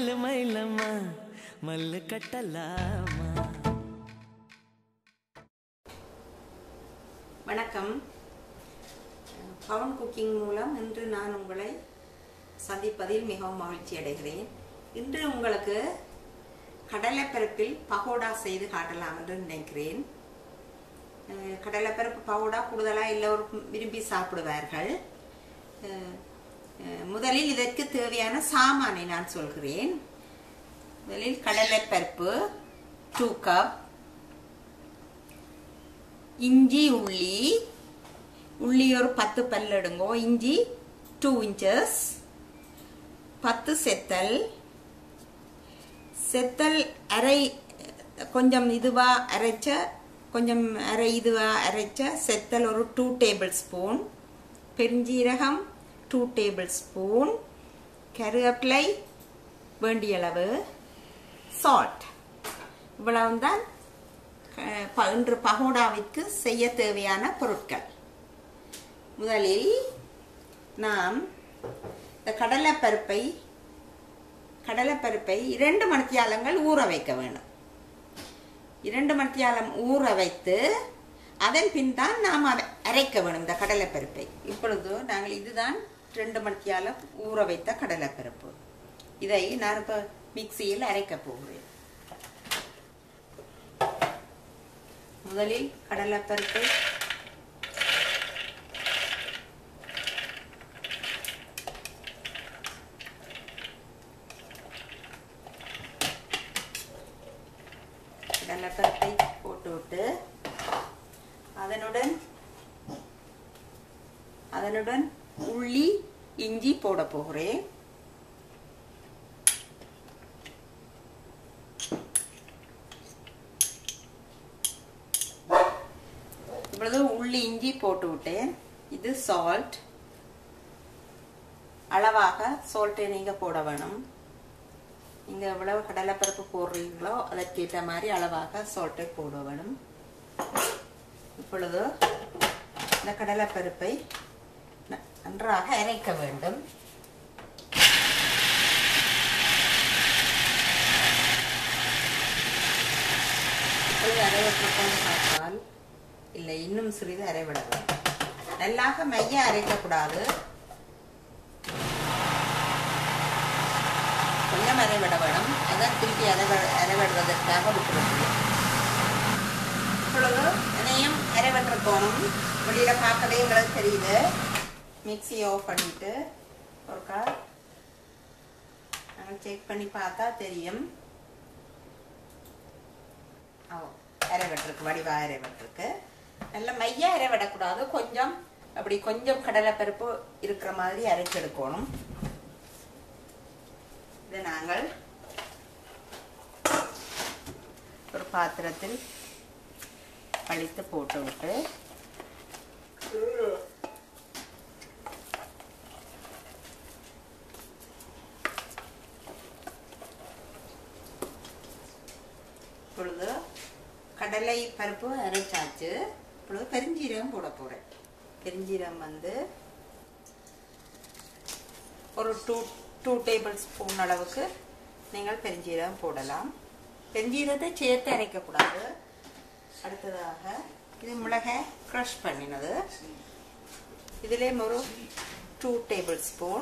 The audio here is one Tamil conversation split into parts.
மல்லு மயிலம்மா மல்லு கட்டலாமா வணக்கம் பவன் குக்கிங் மூலம் இன்று நான் உங்களை சந்திப்பதில் மிகவும் மகிழ்ச்சி அடைகிறேன் இன்று உங்களுக்கு கடலைப்பருப்பில் பகோடா செய்து காட்டலாம் என்று நினைக்கிறேன் அஹ் கடலைப்பருப்பு பகோடா கூடுதலாக எல்லோருக்கும் விரும்பி சாப்பிடுவார்கள் அஹ் அஹ் முதலில் இதற்கு தேவையான சாமானை நான் சொல்கிறேன் முதலில் கடலைப்பருப்பு டூ கப் இஞ்சி உள்ளி உள்ளி ஒரு பத்து பல் எடுங்கோ இஞ்சி டூ இன்ச்சஸ் பத்து செத்தல் செத்தல் அரை கொஞ்சம் இதுவா அரைச்ச கொஞ்சம் அரை இதுவா அரைச்ச செத்தல் ஒரு டூ டேபிள் ஸ்பூன் பெருஞ்சீரகம் டூ டேபிள் ஸ்பூன் கருவேப்பிலை வேண்டிய அளவு சால்ட் இவ்வளவுதான் அஹ், ப- இன்று பகோடாவிற்கு செய்ய தேவையான பொருட்கள் முதலில் நாம் இந்த கடலைப்பருப்பை கடலைப்பருப்பை இரண்டு மணித்தியாலங்கள் ஊற வைக்க வேணும் இரண்டு மணித்தியாலம் ஊற வைத்து அதன் பின் தான் நாம் அதை அரைக்க வேணும் இந்த கடலைப்பருப்பை இப்பொழுது நாங்கள் இதுதான் ரெண்டு மணித்தியாலம் ஊற வைத்த கடலைப்பருப்பு இதை நான் இப்போ மிக்சியில் அரைக்க போகிறேன் முதலில் கடலைப்பருப்பை கடலைப்பருப்பை போட்டுவிட்டு அதனுடன் அதனுடன் உள்ளி இஞ்சி போட போகிறேன் இப்பொழுது உள்ளி இஞ்சி போட்டு விட்டேன் இது சால்ட் அளவாக சால்ட்டை நீங்க போட வேணும் நீங்க எவ்வளவு கடலைப்பருப்பு போடுறீங்களோ அதற்கேற்ற மாதிரி அளவாக சால்ட்டை போட வேணும் இப்பொழுது இந்த கடலைப்பருப்பை ந- நன்றாக அரைக்க வேண்டும் இப்பொழுது அரைவற்றப்போது பார்த்தால் இல்லை இன்னும் சிறிது அரைவிட வேண்டும் நல்லாக மைய அரைக்கக்கூடாது கொஞ்சம் அரைவிட வேணும் அதான் திருப்பி அரைவ அரைவிடுவதற்காக விட்டுருக்கோம் இப்பொழுது இதையும் அரைவற்ற போகணும் வெளியில பார்க்கவே எங்களுக்கு தெரியுது மிக்ஸி ஆஃப் பண்ணிட்டு ஒருக்கா நாங்கள் செக் பண்ணி பார்த்தா தெரியும் ஓ அரைவட்டிருக்கு வடிவா அரைவட்டிருக்கு நல்ல மைய அரைவிடக்கூடாது கொஞ்சம் அப்படி கொஞ்சம் கடலைப்பருப்பு இருக்கிற மாதிரி அரைச்செடுக்கணும் இதை நாங்கள் ஒரு பாத்திரத்தில் அழித்து போட்டு விட்டு இப்பொழுது கடலை பருப்பு அரைச்சாச்சு இப்பொழுது பெருஞ்சீரகம் போட போறேன் பெருஞ்சீரகம் வந்து ஒரு டூ டூ டேபிள் ஸ்பூன் அளவுக்கு நீங்கள் பெருஞ்சீரகம் போடலாம் பெருஞ்சீரகத்தை சேர்த்து அரைக்கக்கூடாது அடுத்ததாக இது மிளகாய் க்ரஷ் பண்ணினது இதிலே ஒரு டூ டேபிள் ஸ்பூன்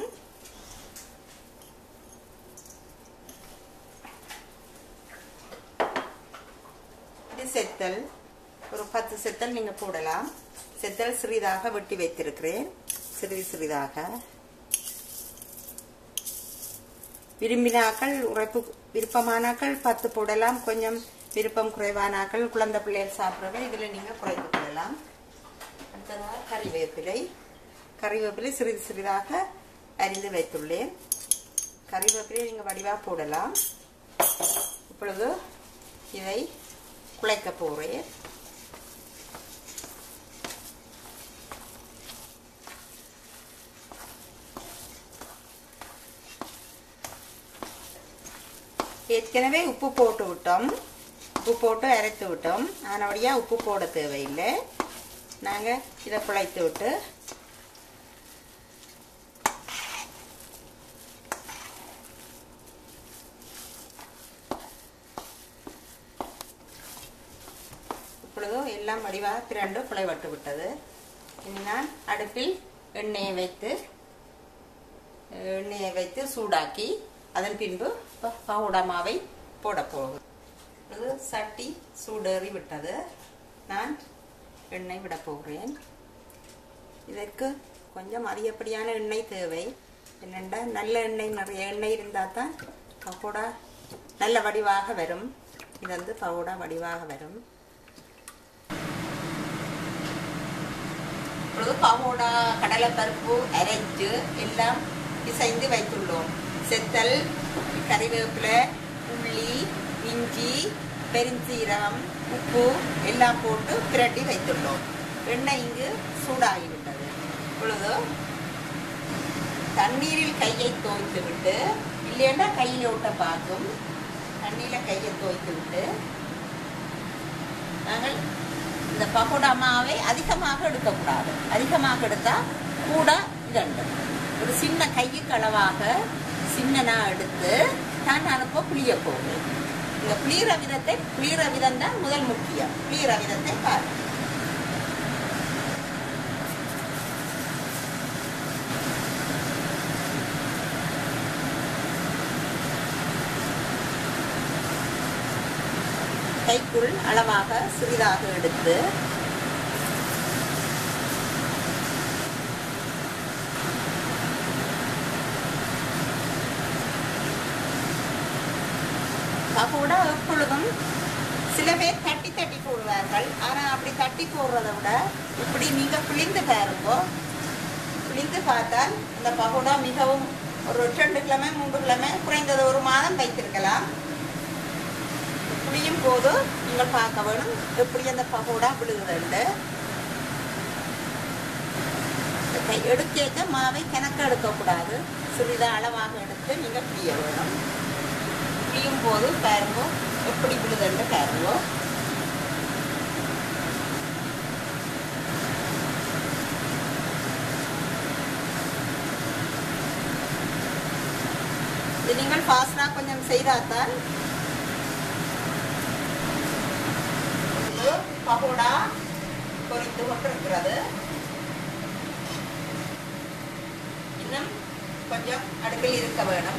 இது செத்தல் ஒரு பத்து செத்தல் நீங்க போடலாம் செத்தல் சிறிதாக வெட்டி வைத்திருக்கிறேன் சிறிது சிறிதாக விரும்பினாக்கள் உரைப்பு விருப்பமானாக்கள் பத்து போடலாம் கொஞ்சம் விருப்பம் குறைவானாக்கள் குழந்தை பிள்ளைகள் சாப்பிட்றவை இதில் நீங்கள் குறைத்து கொள்ளலாம் அடுத்ததாக கறிவேப்பிலை கறிவேப்பிலை சிறிது சிறிதாக அரிந்து வைத்துள்ளேன் கறிவேப்பிலை நீங்கள் வடிவாக போடலாம் இப்பொழுது இதை குழைக்க போகிறேன் ஏற்கனவே உப்பு போட்டு விட்டோம் உப்பு போட்டு அரைத்து விட்டோம் அதனபடியாக உப்பு போட தேவையில்லை நாங்கள் இதை குழைத்து விட்டு இப்பொழுது எல்லாம் வடிவாக திரண்டு புளைவட்டு விட்டது இனி நான் அடுப்பில் எண்ணெயை வைத்து எண்ணெயை வைத்து சூடாக்கி அதன் பின்பு ப- பவுடா மாவை போட போகும் இப்பொழுது சட்டி சூடேறி விட்டது நான் எண்ணெய் விட போகிறேன் இதற்கு கொஞ்சம் அதிகப்படியான எண்ணெய் தேவை என்னென்னா நல்ல எண்ணெய் நிறைய எண்ணெய் இருந்தால் தான் பக்கோடா நல்ல வடிவாக வரும் இது வந்து பவுடா வடிவாக வரும் இப்பொழுது பவுடா கடலைப்பருப்பு அரைச்சு எல்லாம் பிசைந்து வைத்துள்ளோம் செத்தல் கறிவேப்பிலை உள்ளி இஞ்சி பெருஞ்சீரகம் உப்பு எல்லாம் போட்டு பிரட்டி வைத்துள்ளோம் எண்ணெய் இங்கு சூடாகிவிட்டது இப்பொழுது தண்ணீரில் கையை தோய்த்து விட்டு இல்லைன்னா கையில் விட்ட பார்க்கும் தண்ணீரில் கையை தோய்த்து விட்டு நாங்கள் இந்த பகோடா மாவை அதிகமாக எடுக்கக்கூடாது அதிகமாக எடுத்தால் கூட இரண்டு ஒரு சின்ன கைக்கு அளவாக சின்னனா எடுத்து தான் அனுப்ப புளிய போகும் இந்த புளியிற விதத்தை புளியிற விதம் தான் முதல் முக்கியம் புளியிற விதத்தை பாரு கைக்குள் அளவாக சிறிதாக எடுத்து பகோடா எப்பொழுதும் சில பேர் தட்டி தட்டி போடுவார்கள் ஆனால் அப்படி தட்டி போடுறதை விட இப்படி நீங்கள் பிழிந்து பாருங்க பிழிந்து பார்த்தால் இந்த பகோடா மிகவும் ஒரு ரெண்டு கிழமை மூன்று கிழமை குறைந்தது ஒரு மாதம் வைத்திருக்கலாம் புளியும் போது நீங்கள் பார்க்க வேணும் எப்படி அந்த பகோடா விழுகுதுண்டு கை எடுக்க மாவை கணக்கு எடுக்கக்கூடாது சிறிது அளவாக எடுத்து நீங்கள் பிழிய வேணும் பிழியும் போது பாருங்க எப்படி விழுதுண்டு பாருங்க இது நீங்கள் ஃபாஸ்டாக கொஞ்சம் செய்தால்தான் இது பகோடா பொரித்து கொண்டிருக்கிறது இன்னும் கொஞ்சம் அடுப்பில் இருக்க வேணும்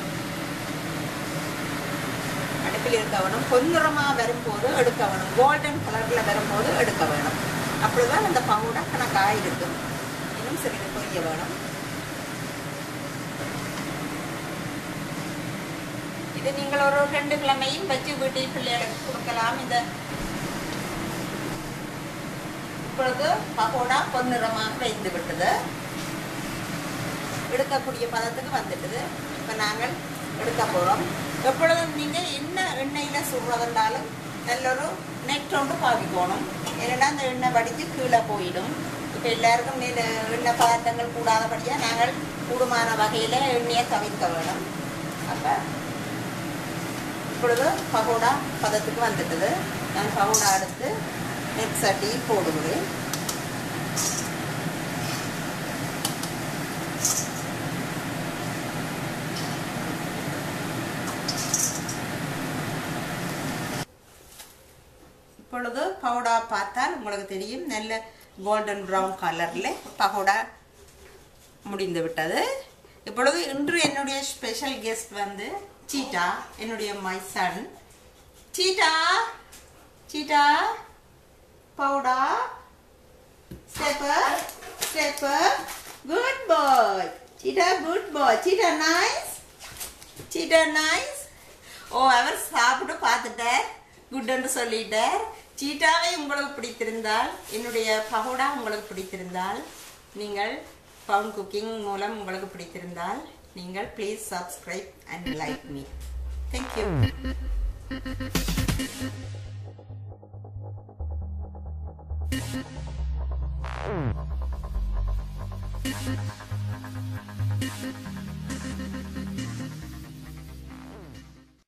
அடுப்பில் இருக்க வேணும் பொன்னிறமாக வரும்போது எடுக்க வேணும் கோல்டன் கலரில் வரும்போது எடுக்க வேணும் அப்படிதான் அந்த பவுடா கணக்காக இருக்கும் இன்னும் சிறிது பொரிய வேணும் இது நீங்கள் ஒரு ரெண்டு கிழமையும் வச்சு வீட்டில் பிள்ளைகளுக்கு கொடுக்கலாம் இந்த இப்பொழுது பகோடா பொன்னிறமாக வைந்து விட்டது எடுக்கக்கூடிய பதத்துக்கு வந்துட்டுது இப்போ நாங்கள் எடுக்க போகிறோம் எப்பொழுதும் நீங்கள் என்ன எண்ணெயில் சுடுறதுனாலும் நல்ல ஒரு நெட் ஒன்று பாவிக்கணும் ஏன்னா அந்த எண்ணெய் வடித்து கீழே போயிடும் இப்போ எல்லாருக்கும் நெல் எண்ணெய் பதார்த்தங்கள் கூடாதபடியாக நாங்கள் கூடுமான வகையில் எண்ணெயை தவிர்க்க வேணும் அப்போ இப்பொழுது பகோடா பதத்துக்கு வந்துட்டது நான் பகோடா எடுத்து நெட் சட்டியில் போடுகிறேன் இப்பொழுது பவுடா பார்த்தால் உங்களுக்கு தெரியும் நல்ல கோல்டன் ப்ரௌன் கலரில் பகோடா முடிந்து விட்டது இப்பொழுது இன்று என்னுடைய ஸ்பெஷல் கெஸ்ட் வந்து சீட்டா என்னுடைய மை சன் சீட்டா சீட்டா பவுடா ஸ்டெப்பர் ஸ்டெப்பர் good boy Cheetah good boy Cheetah nice Cheetah nice ஓ அவர் சாப்பிட்டு பார்த்துட்டார் குட்ன்னு சொல்லிட்டார் சீட்டாவை உங்களுக்கு பிடித்திருந்தால் என்னுடைய பகோடா உங்களுக்கு பிடித்திருந்தால் நீங்கள் பவுன் குக்கிங் மூலம் உங்களுக்கு பிடித்திருந்தால் நீங்கள் please subscribe and like me thank you